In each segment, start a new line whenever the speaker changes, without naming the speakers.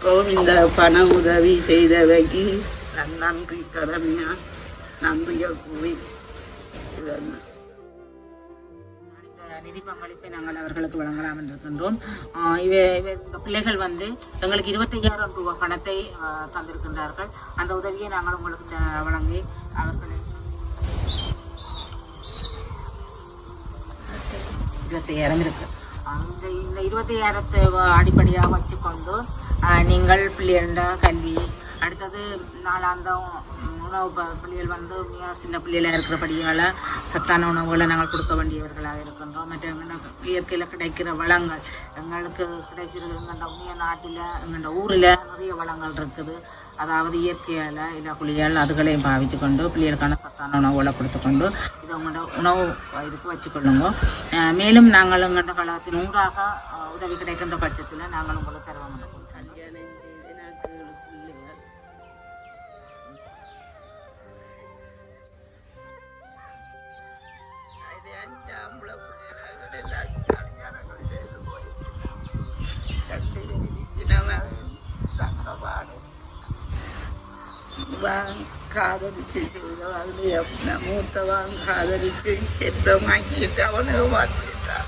இப்பவும் இந்த பண உதவி செய்தவைக்கு நான் நன்றி கடமையா நன்றியை கூறி இதெல்லாம்
இந்த நிதி பங்களிப்பை நாங்கள் அவர்களுக்கு வழங்கலாம் என்று இருக்கின்றோம் ஆஹ் இவ இவ இந்த பிள்ளைகள் வந்து எங்களுக்கு இருபத்தையாயிரம் ரூபாய் பணத்தை ஆஹ் தந்திருக்கின்றார்கள் அந்த உதவியை நாங்கள் உங்களுக்கு த- வழங்கி அவர்களை இருபத்தையாயிரம் இருக்கு அந்த இந்த இருபத்தையாயிரத்தை வ- அடிப்படையாக வச்சுக்கொண்டு ஆஹ், நீங்கள் பிள்ளைகள கல்வி அடுத்தது நாளாந்தம் உம், உணவு ப- பிள்ளைகள் வந்து மிக சின்ன பிள்ளைகளாக இருக்கிறபடியால் சத்தான உணவுகளை நாங்கள் கொடுக்க வேண்டியவர்களாக இருக்கின்றோம் மற்ற எங்களோட இயற்கையில் கிடைக்கிற வளங்கள் எங்களுக்கு கிடைச்சிருக்கு எங்களோட உண்மைய நாட்டில் எங்களோட ஊரில் நிறைய வளங்கள் இருக்குது அதாவது இயற்கையால் இல்லை குளியால் அதுகளையும் பாவிச்சு கொண்டு பிள்ளைகளுக்கான சத்தான உணவுகளை கொடுத்துக்கொண்டு இது உங்களோட உணவு இதுக்கு வச்சுக்கொள்ளுங்க அஹ் மேலும் நாங்கள் எங்களோட கழகத்தின் ஊடாக அஹ், உதவி கிடைக்கின்ற பட்சத்தில் நாங்கள் உங்களுக்கு தருவோம்
கல்யாணம் செய்து எனக்கு ஏழு பிள்ளைகள் அது அஞ்சு ஆம்பளை பிள்ளைகள் எல்லாம் கல்யாணங்கள் செய்து போய் கண்டு சின்னவன் தங்கப்பாடு காதலிச்சு செய்தவாங்க மூத்தவன் காதலிச்சு செல்வம் வாங்கிட்டு அவனுக்கு மாற்றிட்டான்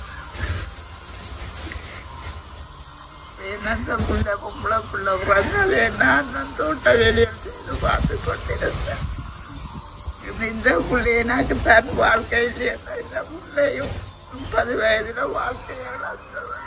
என்னந்த புள்ள பொம்பளை புள்ள பிறந்தது நான் தான் தோட்ட வேலையில் செய்து பார்த்து கொண்டிருந்தேன் இந்த பிள்ளை எனக்கு தன் வாழ்க்கையில் இந்த பிள்ளையும் முப்பது வயதுல வாழ்க்கையை இழந்தவன்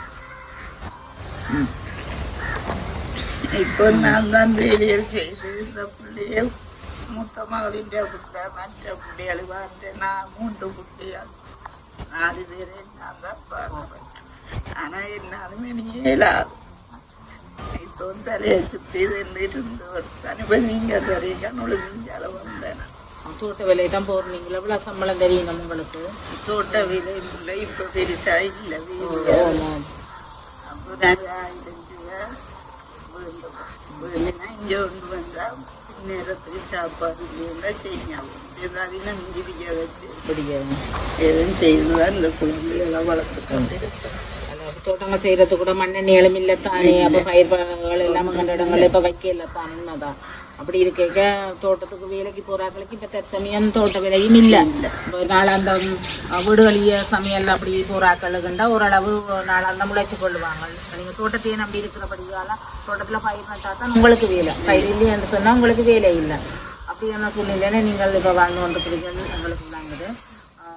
இப்போ நான் தான் வேலையில் செய்து இந்த பிள்ளையை மூத்த மகளின் பிள்ளை மற்ற பிள்ளைகள் வந்து நான் மூன்று பிள்ளைகள் நாலு பேரை நான் தான் பார்ப்பேன் ஆனால் என்னாலும் எனக்கு இயலாது இப்போ தலையை சுற்றி இருந்து தனிப்பை நீங்கள் தெரியுங்க நுழைஞ்சால வந்தேன்
தோட்ட வேலையை தான் போடுறீங்களா எவ்வளோ சம்பளம் தெரியுங்க உங்களுக்கு
தோட்ட விலை இல்லை இப்போ பெருசா இல்லை வீடு
ஆமாம்.
அப்புறம் ஆயிரம் ரூபா வேண்டும் வேணும்னா இங்கே கொண்டு வந்தால் நேரத்துக்கு சாப்பாடு இல்லைன்னா செய்யலாம் ஏதாவது நம்பிக்கை வச்சு
அப்படியா
எதுவும் செய்து தான் இந்த குழந்தைகளை வளர்த்து கொண்டு இருக்கிறேன்
அதாவது தோட்டங்கள் செய்யறது கூட மண்ணெண்ணெய் இல்லை தானே அப்ப பயிர்கள் எல்லாம் கண்ட இடங்கள்ல இப்ப வைக்கல தான் உண்மைதான் அப்படி இருக்க தோட்டத்துக்கு வேலைக்கு போறாங்களுக்கு இப்ப தற்சமயம் தோட்ட வேலையும் இல்ல இப்ப நாளாந்தம் அஹ், வீடுகளிய சமையல் அப்படி போறாக்களுக்குண்டா ஓரளவு நாளாந்தம் உழைச்சு கொள்ளுவாங்க நீங்க தோட்டத்தையே நம்பி இருக்கிறபடியால தோட்டத்துல பயிர் நட்டா தான் உங்களுக்கு வேலை பயிர் இல்லைன்னு சொன்னா உங்களுக்கு வேலை இல்லை அப்படியான சூழ்நிலையில நீங்கள் இப்ப வாழ்ந்து கொண்டிருக்கிறீர்கள் உங்களுக்கு விளங்குது அஹ்,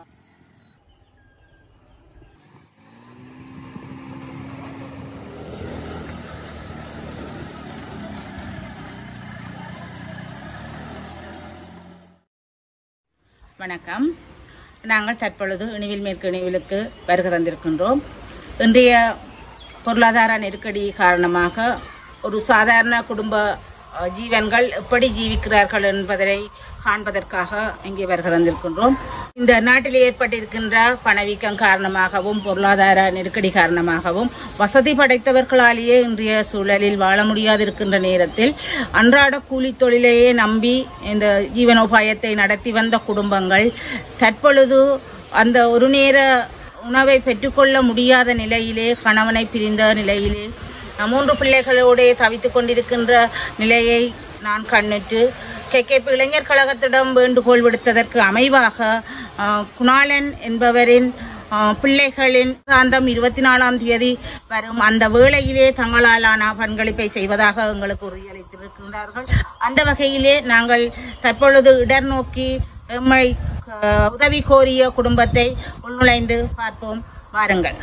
வணக்கம் நாங்கள் தற்பொழுது இணிவில் மேற்கு இணிவிலுக்கு வருகை தந்திருக்கின்றோம் இன்றைய பொருளாதார நெருக்கடி காரணமாக ஒரு சாதாரண குடும்ப அஹ், ஜீவன்கள் எப்படி ஜீவிக்கிறார்கள் என்பதை காண்பதற்காக இங்கே வருகை தந்திருக்கின்றோம் இந்த நாட்டில் ஏற்பட்டிருக்கின்ற பணவீக்கம் காரணமாகவும் பொருளாதார நெருக்கடி காரணமாகவும் வசதி படைத்தவர்களாலேயே இன்றைய சூழலில் வாழ முடியாதிருக்கின்ற நேரத்தில் அன்றாட கூலி தொழிலையே நம்பி இந்த ஜீவனோபாயத்தை நடத்தி வந்த குடும்பங்கள் தற்பொழுது அந்த ஒரு நேர உணவை பெற்றுக்கொள்ள முடியாத நிலையிலே கணவனை பிரிந்த நிலையிலே மூன்று பிள்ளைகளோடே தவித்துக் கொண்டிருக்கின்ற நிலையை நான் கண்ணுற்று கேகேபி இளைஞர் கழகத்திடம் வேண்டுகோள் விடுத்ததற்கு அமைவாக அஹ், குணாளன் என்பவரின் அஹ், பிள்ளைகளின் சாந்தம் இருபத்தி நாலாம் தேதி வரும் அந்த வேளையிலே தங்களாலான பங்களிப்பை செய்வதாக எங்களுக்கு உறுதியளித்திருக்கின்றார்கள் அந்த வகையிலே நாங்கள் தற்பொழுது இடர் நோக்கி எம்மை அஹ், உதவி கோரிய குடும்பத்தை உள்நுழைந்து பார்ப்போம் வாருங்கள்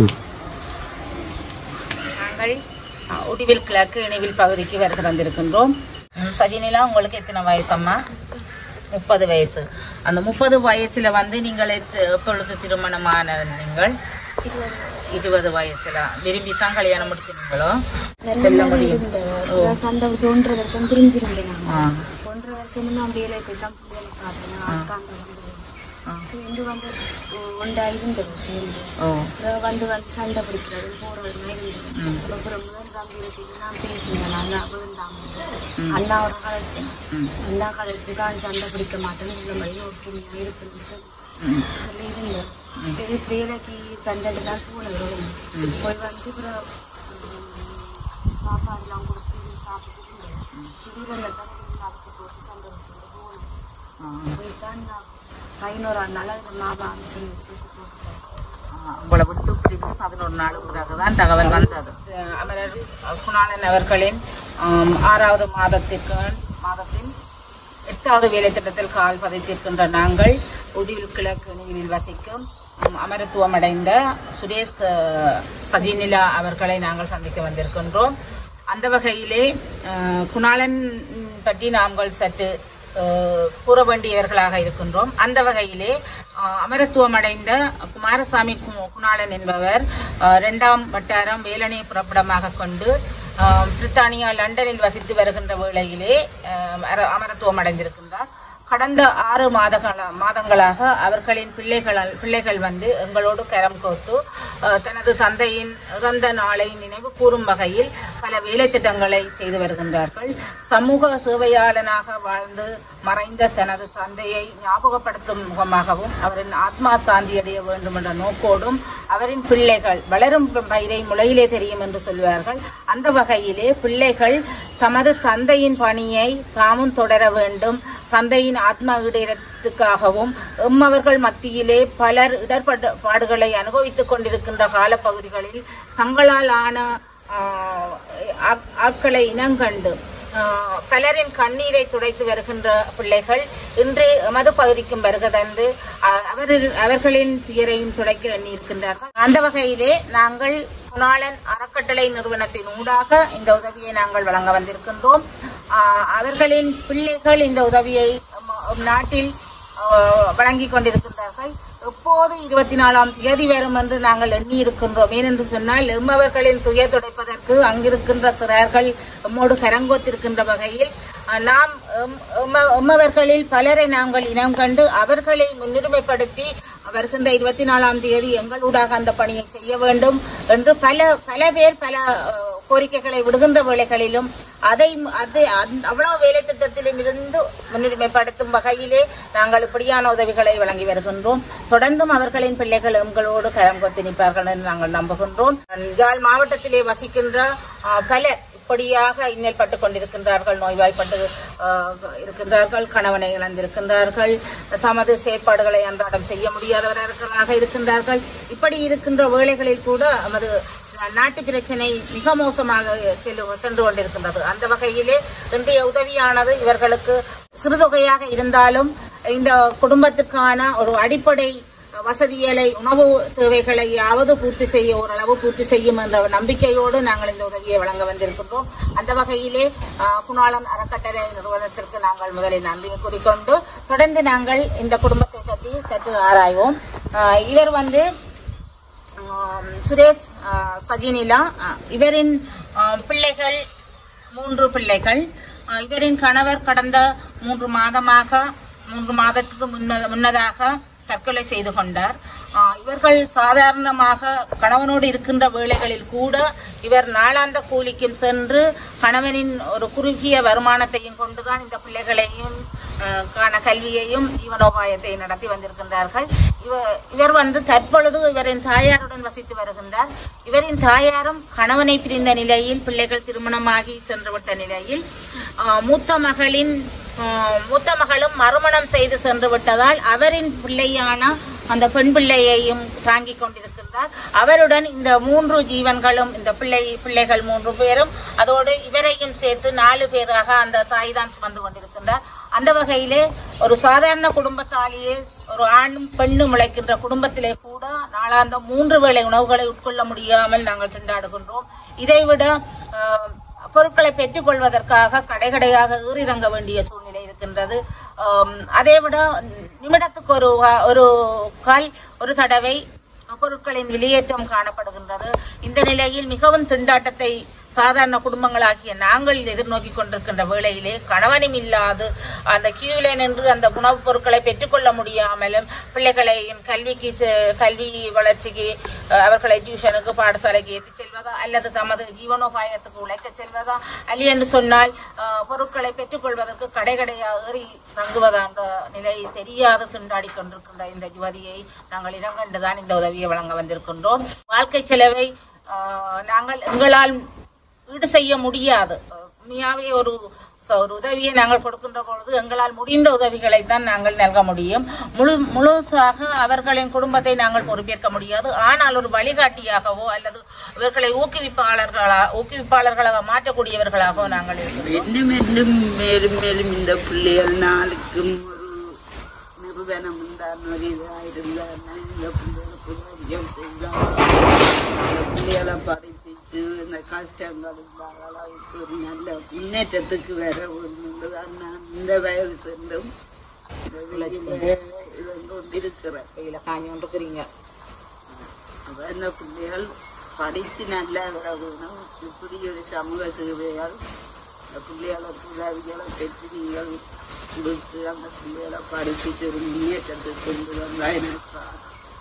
நாங்கள் அஹ், உடிவில் கிழக்கு இணைவில் பகுதிக்கு வருகை தந்திருக்கின்றோம் ம், சஜினிலா உங்களுக்கு எத்தனை வயசம்மா முப்பது வயசு அந்த முப்பது வயசுல வந்து நீங்கள் எத்த- எப்பொழுது திருமணமான நீங்கள் இருபது வயசுல விரும்பி தான் கல்யாணம் முடிச்சிருங்களோ சொல்ல முடியும் ஓ.
சண்டை வச்சு ஒன்றரை வருஷம் பிரிஞ்சிருந்தேன் நான்
ஆ.
ஒன்றரை வருஷம் நான் வேலைக்கு தான் பிள்ளைகளை பார்த்தேன் அக்காங்க வந்து
ஆ.
இந்து வந்து ஒன்றா இருந்தது சேர்ந்து
ஓ
அப்புறம் வந்து வந்து சண்டை பிடிக்கிறது போறது இருந்தது
ம்.
அப்புறம் முதல் தம்பிக்கு நான் பேசினேன் நல்லா விழுந்தாங்க அண்ணாவோட கலைச்சேன்
ம்.
அண்ணா கலைச்சு தான் சண்டை பிடிக்க மாட்டேன்னு இந்த மாதிரி ஒற்றுமையாக இருக்குன்னு சொல்லி
ம்.
சொல்லி இருந்தேன் பெரிய வேலைக்கு கண்டது தான் போனது போய் வந்து அப்புறம் ம், சாப்பாடுலாம் கொடுத்து திடீர்னு தண்ணி அடிச்சு போட்டு சந்தோஷம் போனோம் போய்தான் நான் பதினோரு நாள் அது மாபா சொல்லி தூக்கி போட்டுட்டேன்
உங்களை விட்டு பிரிந்து பதினொரு நாளுக்கு பிறகுதான் தகவல் வந்தது அஹ் அமரர் குணாளன் அவர்களின் ஆம், ஆறாவது மாதத்திற்கு மாதத்தின் எட்டாவது வேலை திட்டத்தில் கால் பதித்திருக்கின்ற நாங்கள் உடிவில் கிழக்கு நிவிலில் வசிக்கும் உம், அமரத்துவம் அடைந்த சுரேஷ் அஹ், சஜினிலா அவர்களை நாங்கள் சந்திக்க வந்திருக்கின்றோம் அந்த வகையிலே அஹ், குணாளன் பற்றி நாங்கள் சற்று அஹ், கூற வேண்டியவர்களாக இருக்கின்றோம் அந்த வகையிலே அஹ், அமரத்துவம் அடைந்த குமாரசாமி கு- குணாளன் என்பவர் அஹ், இரண்டாம் வட்டாரம் வேலனையை புறப்படமாக கொண்டு அஹ், பிரித்தானியா லண்டனில் வசித்து வருகின்ற வேளையிலே அஹ், அர- அமரத்துவம் அடைந்திருக்கின்றார் கடந்த ஆறு மாதங்கள மாதங்களாக அவர்களின் பிள்ளைகள் பிள்ளைகள் வந்து எங்களோடு கரம் கோர்த்து அஹ், தனது தந்தையின் இறந்த நாளை நினைவு கூறும் வகையில் பல வேலை திட்டங்களை செய்து வருகின்றார்கள் சமூக சேவையாளனாக வாழ்ந்து மறைந்த தனது தந்தையை ஞாபகப்படுத்தும் முகமாகவும் அவரின் ஆத்மா சாந்தி அடைய வேண்டும் என்ற நோக்கோடும் அவரின் பிள்ளைகள் வளரும் பயிரை முளையிலே தெரியும் என்று சொல்வார்கள் அந்த வகையிலே பிள்ளைகள் தமது தந்தையின் பணியை தாமும் தொடர வேண்டும் தந்தையின் ஆத்ம ஈடேறத்துக்காகவும் எம்மவர்கள் மத்தியிலே பலர் இடர்பாடுகளை அனுபவித்துக் கொண்டிருக்கின்ற காலப்பகுதிகளில் தங்களால் ஆன ஆஹ், ஆட்- ஆட்களை இனங்கண்டு ஆஹ், பலரின் கண்ணீரை துடைத்து வருகின்ற பிள்ளைகள் இன்று எமது பகுதிக்கும் வருக தந்து ஆஹ், அவரின் அவர்களின் துயரையும் துடைக்க எண்ணியிருக்கின்றார்கள் அந்த வகையிலே நாங்கள் குணாளன் அறக்கட்டளை நிறுவனத்தின் ஊடாக இந்த உதவியை நாங்கள் வழங்க வந்திருக்கின்றோம் ஆஹ், அவர்களின் பிள்ளைகள் இந்த உதவியை நம் நாட்டில் ஆஹ், வழங்கிக் கொண்டிருக்கின்றார்கள் எப்போது இருபத்தி நாலாம் தேதி வரும் என்று நாங்கள் எண்ணி இருக்கின்றோம் ஏனென்று சொன்னால் எம்மவர்களின் துயர் துடைப்பதற்கு அங்கிருக்கின்ற சிறார்கள் எம்மோடு கரங்கோத்திருக்கின்ற வகையில் அஹ், நாம் எம்- எம்ம- எம்மவர்களில் பலரை நாங்கள் இனம் கண்டு அவர்களை முன்னுரிமைப்படுத்தி வருகின்ற இருபத்தி நாலாம் தேதி எங்களூடாக அந்த பணியை செய்ய வேண்டும் என்று பல பல பேர் பல அஹ், கோரிக்கைகளை விடுகின்ற வேளைகளிலும் அதை அது அந்த- அவ்வளவு வேலை திட்டத்திலும் இருந்து முன்னுரிமைப்படுத்தும் வகையிலே நாங்கள் இப்படியான உதவிகளை வழங்கி வருகின்றோம் தொடர்ந்தும் அவர்களின் பிள்ளைகள் எங்களோடு கரம் கொத்தி நிற்பார்கள் என்று நாங்கள் நம்புகின்றோம் யாழ் மாவட்டத்திலே வசிக்கின்ற அஹ், பலர் இப்படியாக இன்னல் பட்டுக் கொண்டிருக்கின்றார்கள் நோய்வாய்ப்பட்டு அஹ், இருக்கின்றார்கள் கணவனை இழந்திருக்கின்றார்கள் தமது செயற்பாடுகளை அன்றாடம் செய்ய முடியாதவர்களாக இருக்கின்றார்கள் இப்படி இருக்கின்ற வேளைகளில் கூட நமது நாட்டு பிரச்சனை மிக மோசமாக செல்லு சென்று கொண்டிருக்கின்றது அந்த வகையிலே இன்றைய உதவியானது இவர்களுக்கு சிறுதொகையாக இருந்தாலும் இந்த குடும்பத்திற்கான ஒரு அடிப்படை வசதிகளை உணவு தேவைகளையாவது பூர்த்தி செய்ய ஓரளவு பூர்த்தி செய்யும் என்ற நம்பிக்கையோடு நாங்கள் இந்த உதவியை வழங்க வந்திருக்கின்றோம் அந்த வகையிலே ஆஹ், குணாளன் அறக்கட்டளை நிறுவனத்திற்கு நாங்கள் முதலில் நன்றியை கூறிக்கொண்டு தொடர்ந்து நாங்கள் இந்த குடும்பத்தை பற்றி சற்று ஆராய்வோம் ஆஹ், இவர் வந்து ஆம், சுரேஷ் ஆ, சஜினிலா ஆ, இவரின் ஆ, பிள்ளைகள் மூன்று பிள்ளைகள் ஆ, இவரின் கணவர் கடந்த மூன்று மாதமாக மூன்று மாதத்துக்கு முன்ன- முன்னதாக தற்கொலை செய்து கொண்டார் ஆ, இவர்கள் சாதாரணமாக கணவனோடு இருக்கின்ற வேளைகளில் கூட இவர் நாளாந்த கூலிக்கும் சென்று கணவனின் ஒரு குறுகிய வருமானத்தையும் கொண்டுதான் இந்த பிள்ளைகளையும் அஹ், காண கல்வியையும் ஜீவனோபாயத்தை நடத்தி வந்திருக்கின்றார்கள் இவ இவர் வந்து தற்பொழுது இவரின் தாயாருடன் வசித்து வருகின்றார் இவரின் தாயாரும் கணவனை பிரிந்த நிலையில் பிள்ளைகள் திருமணமாகி சென்றுவிட்ட நிலையில் அஹ், மூத்த மகளின் அஹ், மூத்த மகளும் மறுமணம் செய்து சென்று விட்டதால் அவரின் பிள்ளையான அந்த பெண் பிள்ளையையும் தாங்கிக் கொண்டிருக்கின்றார் அவருடன் இந்த மூன்று ஜீவன்களும் இந்த பிள்ளை பிள்ளைகள் மூன்று பேரும் அதோடு இவரையும் சேர்த்து நாலு பேராக அந்த தாய் தான் சுமந்து கொண்டிருக்கின்றார் அந்த வகையிலே ஒரு சாதாரண குடும்பத்தாலேயே ஒரு ஆணும் பெண்ணும் உழைக்கின்ற குடும்பத்திலே கூட நாளாந்த மூன்று வேளை உணவுகளை உட்கொள்ள முடியாமல் நாங்கள் திண்டாடுகின்றோம் இதைவிட ஆஹ், பொருட்களை பெற்றுக்கொள்வதற்காக கடை கடையாக ஏறிறங்க வேண்டிய சூழ்நிலை இருக்கின்றது ஆம், அதைவிட நிமிடத்துக்கு ஒரு வா- ஒரு கால் ஒரு தடவை பொருட்களின் வெளியேற்றம் காணப்படுகின்றது இந்த நிலையில் மிகவும் திண்டாட்டத்தை சாதாரண குடும்பங்களாகிய நாங்கள் எதிர்நோக்கி கொண்டிருக்கின்ற வேளையிலே கணவனும் இல்லாது அந்த கியூவிலே நின்று அந்த உணவுப் பொருட்களை பெற்றுக்கொள்ள முடியாமலும் பிள்ளைகளையும் கல்விக்கு செ- கல்வி வளர்ச்சிக்கு அஹ், அவர்களை டியூஷனுக்கு பாடசாலைக்கு ஏற்றி செல்வதா அல்லது தமது ஜீவனோபாயத்துக்கு உழைக்க செல்வதா அல்ல என்று சொன்னால் அஹ், பொருட்களை பெற்றுக்கொள்வதற்கு கடை கடையாக ஏறி தங்குவதா என்ற நிலை தெரியாது திண்டாடி கொண்டிருக்கின்ற இந்த யுவதியை நாங்கள் இடங்கண்டுதான் இந்த உதவியை வழங்க வந்திருக்கின்றோம் வாழ்க்கை செலவை அஹ், நாங்கள் எங்களால் ஈடு செய்ய முடியாது உண்மையாவே ஒரு So, ஒரு உதவியை நாங்கள் கொடுக்கின்ற பொழுது எங்களால் முடிந்த உதவிகளை தான் நாங்கள் நல்க முடியும் முழு முழுசாக அவர்களின் குடும்பத்தை நாங்கள் பொறுப்பேற்க முடியாது ஆனால் ஒரு வழிகாட்டியாகவோ அல்லது இவர்களை ஊக்குவிப்பாளர்களா ஊக்குவிப்பாளர்களாக மாற்றக்கூடியவர்களாகவோ நாங்கள் இருக்கிறோம்
இன்னும் இன்னும் மேலும் மேலும் இந்த பிள்ளைகள் நாளுக்கும் ஒரு நிறுவனம் உண்டான ஒரு இதாக இருந்தாருன்னா இந்த பிள்ளைகளுக்கு உதவியம் செய்யலாம் இந்த பிள்ளைகளை படிப்பிச்சு இந்த கஷ்டங்கள் இல்லாத அளவுக்கு ஒரு நல்ல முன்னேற்றத்துக்கு வர ஒன்றுதான் நான் இந்த வயது சென்றும் இந்த வெளியில இருந்து கொண்டிருக்கிறேன்
கையில காஞ்சி கொண்டிருக்கிறீங்க
அதான் இந்த பிள்ளைகள் படித்து நல்லா வரணும் இப்படி ஒரு சமூக சேவையால் இந்த பிள்ளைகளுக்கு உதவிகளை பெற்று நீங்கள் கொடுத்து அந்த பிள்ளைகளை படிப்பிச்சு ஒரு முன்னேற்றத்துக்கு கொண்டு வந்தா எனக்கு ஆசை.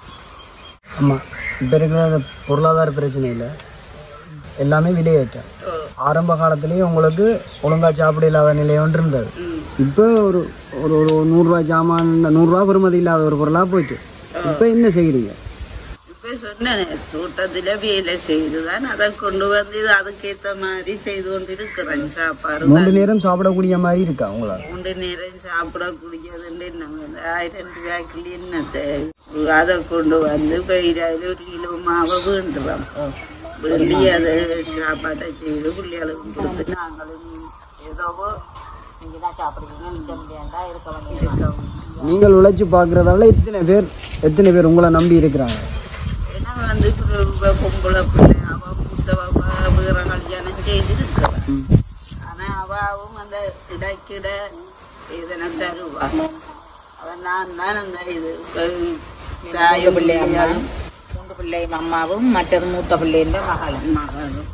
ஆமாம் இப்போ இருக்கிற அந்த பொருளாதார பிரச்சனையில் எல்லாமே விலையேற்றம் ஆரம்ப காலத்திலேயே உங்களுக்கு ஒழுங்காக சாப்பிட இல்லாத நிலை ஒன்று இருந்தது இப்போ ஒரு ஒரு ஒரு நூறுரூவா ஜாமான் நூறுரூவா பெறுமதி இல்லாத ஒரு பொருளாக போயிட்டு இப்போ என்ன செய்கிறீங்க
இப்ப சொன்னேனே தோட்டத்துல வேலை செய்துதான் அதை கொண்டு வந்து இது அதுக்கேத்த மாதிரி செய்து கொண்டு இருக்கிறேன் சாப்பாடு
மூன்று நேரம் சாப்பிடக்கூடிய மாதிரி இருக்கா உங்களால்
மூன்று நேரம் சாப்பிடக்கூடியதுன்னு என்ன ஆயிரம் ரூபாய்க்குள்ள என்ன தேவை? அதை கொண்டு வந்து பயிராயில் ஒரு கிலோ மாவை வேண்டுவோம் வேண்டி அதை சாப்பாட்டை செய்து பிள்ளைகளுக்கு கொடுத்து நாங்களும் ஏதோ
நீங்க தான் சாப்பிடுவீங்க மிச்சம் முடியாண்டா இருக்க வேண்டியது
இருக்கோம்
நீங்கள் உழைச்சி பார்க்குறதால எத்தனை பேர் எத்தனை பேர் உங்களை நம்பி இருக்கிறாங்க
ஏன்னா வந்து இப்ப பொம்பளை பிள்ளை அவ மூத்தவ வேற கல்யாணம் செய்திருக்கிறேன் ஆனா அவாவும் அந்த கிடைக்கிட இதனை தருவா அவன் நான் தான் அந்த இது
மூன்று
தாயும்
பிள்ளை அம்மா
பிள்ளையும்
மூன்று பிள்ளையும் அம்மாவும் மற்றது மூத்த பிள்ளையின் மகளும்
மகளும்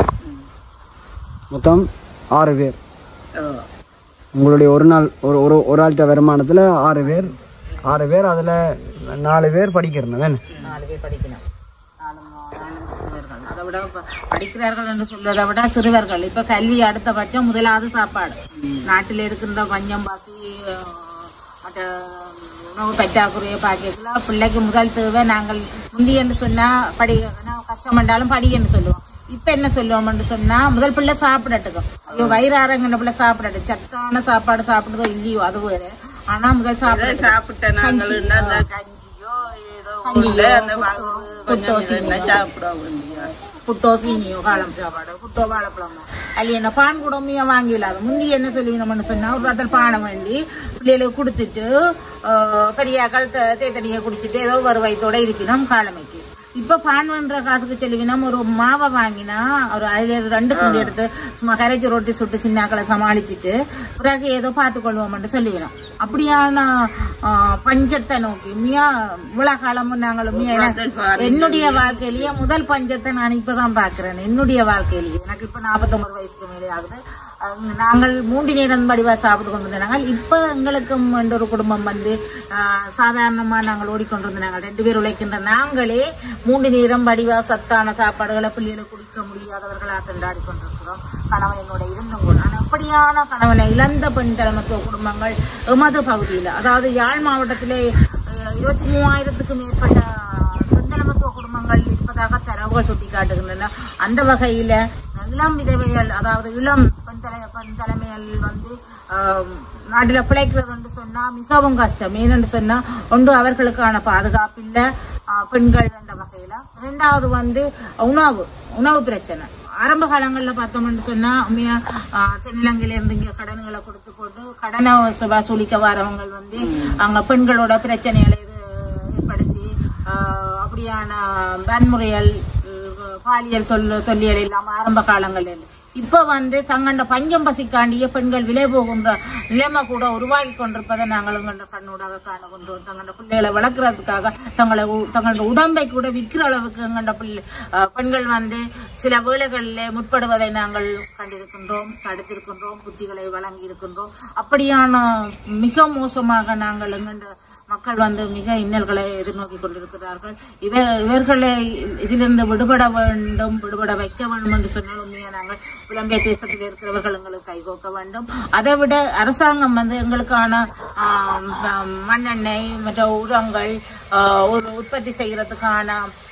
மொத்தம் ஆறு பேர்
ஓ.
உங்களுடைய ஒரு நாள் ஒரு ஒரு ஒரு ஆள்கிட்ட வருமானத்தில் ஆறு பேர் ஆறு பேர் அதில் நாலு பேர் படிக்கிறேன் வேணும்
நாலு பேர் படிக்கணும் நாலும் நாலும் சிறுவர்கள் அதை விட இப்ப படிக்கிறார்கள் என்று சொல்வதை விட சிறுவர்கள் இப்ப கல்வி அடுத்த பட்சம் முதலாவது சாப்பாடு நாட்டில் இருக்கின்ற பஞ்சம் பசி அஹ், மற்ற உணவு பற்றாக்குறையை பார்க்கல பிள்ளைக்கு முதல் தேவை நாங்கள் முந்தி என்று சொன்னா படி நான் கஷ்டம் பண்ணாலும் படி என்று சொல்லுவோம் இப்ப என்ன சொல்லுவோம்னு சொன்னா முதல் பிள்ளை சாப்பிடட்டுக்கும் ஐயோ வயிறாரங்கிற பிள்ளை சாப்பிடட்டும் சத்தான சாப்பாடு சாப்பிடுதோ இல்லையோ அது வேற ஆனா முதல்
அதை
சாப்பிட
சாப்பிட்ட நாங்கள் அந்த கஞ்சியோ ஏதோ உள்ள அந்த வகுறு கொஞ்சம் இதெல்லாம் சாப்பிட வேண்டிய
புட்டோ சீனியோ காலம் சாப்பாடு புட்டோ வாழைப்பழமோ அல்ல என்ன பான் கூடமையா வாங்கிடலாம் முந்தி என்ன சொல்லுவீங்கன்னு சொன்னா ஒரு ரத்தல் பானை வேண்டி பிள்ளைகளுக்கு கொடுத்துட்டு ஆஹ், பெரியாக்கள் தே- தேத்தடியை குடிச்சிட்டு ஏதோ ஒரு வயிற்றோட இருப்பினோம் காலமைக்கு இப்ப பான் பண்ற காசுக்கு சொல்லுவினா ஒரு மாவை வாங்கினா ஒரு அதுல ஒரு ரெண்டு சுண்டி எடுத்து சும்மா கரைச்சி ரொட்டி சுட்டு சின்னாக்களை சமாளிச்சுட்டு பிறகு ஏதோ பார்த்துக்கொள்வோம்னு சொல்லுவினோம் அப்படியான ஆஹ், பஞ்சத்தை நோக்கி மியா இவ்வளவு காலமும் நாங்களும் மியா என்னுடைய வாழ்க்கையிலேயே முதல் பஞ்சத்தை நான் இப்பதான் பாக்குறேன் என்னுடைய வாழ்க்கையிலேயே எனக்கு இப்ப நாற்பத்தொன்பது வயசுக்கு மேலே ஆகுது அஹ் நாங்கள் மூன்று நேரம் படிவா சாப்பிட்டு கொண்டு வந்தாங்க இப்ப எங்களுக்கும் என்ற ஒரு குடும்பம் வந்து ஆஹ், சாதாரணமா நாங்கள் ஓடிக்கொண்டு நாங்கள் ரெண்டு பேர் உழைக்கின்ற நாங்களே மூன்று நேரம் படிவா சத்தான சாப்பாடுகளை பிள்ளைகளை குடிக்க முடியாதவர்களாக திண்டாடி கொண்டிருக்கிறோம் கணவன் என்னோட இருந்தும் கூட ஆனால் அப்படியான கணவனை இழந்த பெண் தலைமத்துவ குடும்பங்கள் எமது பகுதியில் அதாவது யாழ் மாவட்டத்திலே அஹ், இருபத்தி மூவாயிரத்துக்கு மேற்பட்ட பெண்தலைமத்துவ குடும்பங்கள் இருப்பதாக தரவுகள் சுட்டி காட்டுகின்றன அந்த வகையில இளம் விதவைகள் அதாவது இளம் பெண் தலை பெண் தலைமைகள் வந்து ஆம், நாட்டில பிழைக்கிறது என்று சொன்னா மிகவும் கஷ்டம் ஏனென்று சொன்னா ஒன்று அவர்களுக்கான பாதுகாப்பு இல்லை பெண்கள் என்ற வகையில ரெண்டாவது வந்து உணவு உணவு பிரச்சனை ஆரம்ப காலங்களில் பார்த்தோம்னு சொன்னா உண்மையா ஆஹ், தென்னிலங்கையில இருந்து இங்க கடன்களை கொடுத்து போட்டு கடனை வசூலிக்க வரவங்க வந்து அங்க பெண்களோட பிரச்சனைகளை இது ஏற்படுத்தி ஆஹ், அப்படியான வன்முறைகள் அஹ், பாலியல் தொல் தொல்லியல் இல்லாம ஆரம்ப காலங்கள்ல இருந்து இப்ப வந்து தங்கண்ட பஞ்சம் பசிக்காண்டிய பெண்கள் விலை போகின்ற நிலைமை கூட உருவாகி கொண்டிருப்பதை நாங்கள் எங்கள்ட கண்ணூடாக காணுகின்றோம் தங்களோட பிள்ளைகளை வளர்க்கறதுக்காக தங்களை உ- தங்களோட உடம்பை கூட விற்கிற அளவுக்கு எங்கண்ட பிள்ளை அஹ், பெண்கள் வந்து சில வேளைகளில் முற்படுவதை நாங்கள் கண்டிருக்கின்றோம் தடுத்திருக்கின்றோம் புத்திகளை வழங்கி இருக்கின்றோம் அப்படியான மிக மோசமாக நாங்கள் எங்கண்ட மக்கள் வந்து மிக இன்னல்களை எதிர்நோக்கி கொண்டிருக்கிறார்கள் இவர் இவர்களை இதிலிருந்து விடுபட வேண்டும் விடுபட வைக்க வேண்டும் என்று சொன்னால் உண்மையா நாங்கள் புலம்பெயர் தேசத்தில் இருக்கிறவர்கள் எங்களுக்கு கைகோக்க வேண்டும் அதை விட அரசாங்கம் வந்து எங்களுக்கான ஆம், ஆம், மண்ணெண்ணெய் மற்ற உரங்கள் ஆ, ஒரு உற்பத்தி செய்யறதுக்கான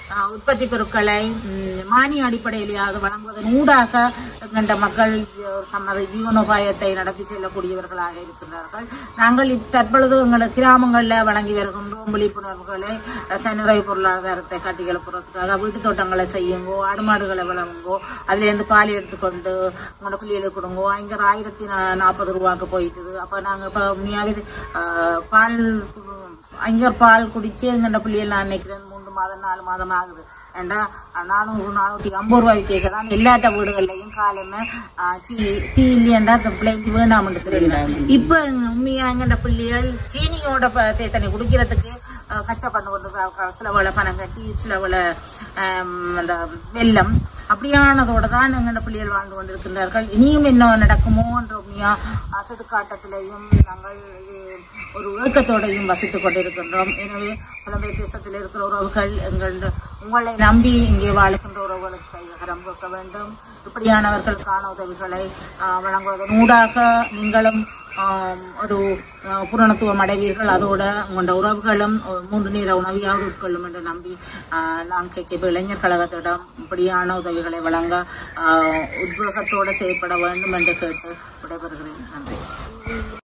ஆஹ், உற்பத்தி பொருட்களை ம், மானிய அடிப்படையிலேயாவது வழங்குவதன் ஊடாக எங்கண்ட மக்கள் ஜ- தமது ஜீவனோபாயத்தை நடத்தி செல்லக்கூடியவர்களாக இருக்கிறார்கள் நாங்கள் இப் தற்பொழுது எங்கள் கிராமங்களில் வழங்கி வருகின்றோம் விழிப்புணர்வுகளை அஹ், தன்னிறைவு பொருளாதாரத்தை கட்டி எழுப்புறதுக்காக வீட்டு தோட்டங்களை செய்யுங்கோ ஆடு மாடுகளை வளருங்கோ அதுலேருந்து பால் எடுத்துக்கொண்டு உங்களோட பிள்ளைகளுக்கு கொடுங்கோ இங்கே ஆயிரத்தி நா- நாற்பது ரூபாய்க்கு போயிட்டுது அப்போ நாங்கள் இப்போ உண்மையாகவே ஆஹ், பால் அங்கே பால் குடிச்சு எங்கண்ட பிள்ளைகள் நான் நினைக்கிறேன் மூன்று மாதம் நாலு மாதம் ஆகுது ஏண்டா நானூறு நானூற்றி ஐம்பது ரூபாய்க்கு கேட்கதான் எல்லாட்ட வீடுகள்லையும் காலையுமே ஆ, டீ டீ இல்லையாண்டா அந்த பிள்ளைக்கு வேணாம்னு சொல்லிடுறாங்க இப்போ உண்மையா எங்கண்ட பிள்ளைகள் சீனியோட ப- தே- தண்ணி குடிக்கிறதுக்கு ஆ, கஷ்டப்பட்டு கொண்டு இருக்காங்க. சில வேலை பணம் கட்டி சில வேலை ஆம், அந்த வெள்ளம் அப்படியானதோட தான் எங்கண்ட பிள்ளைகள் வாழ்ந்து கொண்டிருக்கின்றார்கள் இனியும் என்ன நடக்குமோ என்ற உண்மையா திடுக்காட்டத்திலையும் நாங்கள் அஹ், ஒரு ஏக்கத்தோடையும் வசித்துக் கொண்டிருக்கின்றோம் எனவே புலம்பெயர் தேசத்தில் இருக்கிற உறவுகள் எங்கள் உங்களை நம்பி இங்கே வாழுகின்ற உறவுகளுக்கு கைகரம் கொடுக்க வேண்டும் இப்படியானவர்களுக்கான உதவிகளை ஆஹ், வழங்குவதன் ஊடாக நீங்களும் ஆம், ஒரு ஆஹ், பூரணத்துவம் அடைவீர்கள் அதோட உங்களோட உறவுகளும் ஒரு மூன்று நேர உணவியாவது உட்கொள்ளும் என்று நம்பி ஆஹ், நான் கேட்க இளைஞர் கழகத்திடம் இப்படியான உதவிகளை வழங்க ஆஹ், உத்வேகத்தோடு செயற்பட வேண்டும் என்று கேட்டு விடைபெறுகிறேன் நன்றி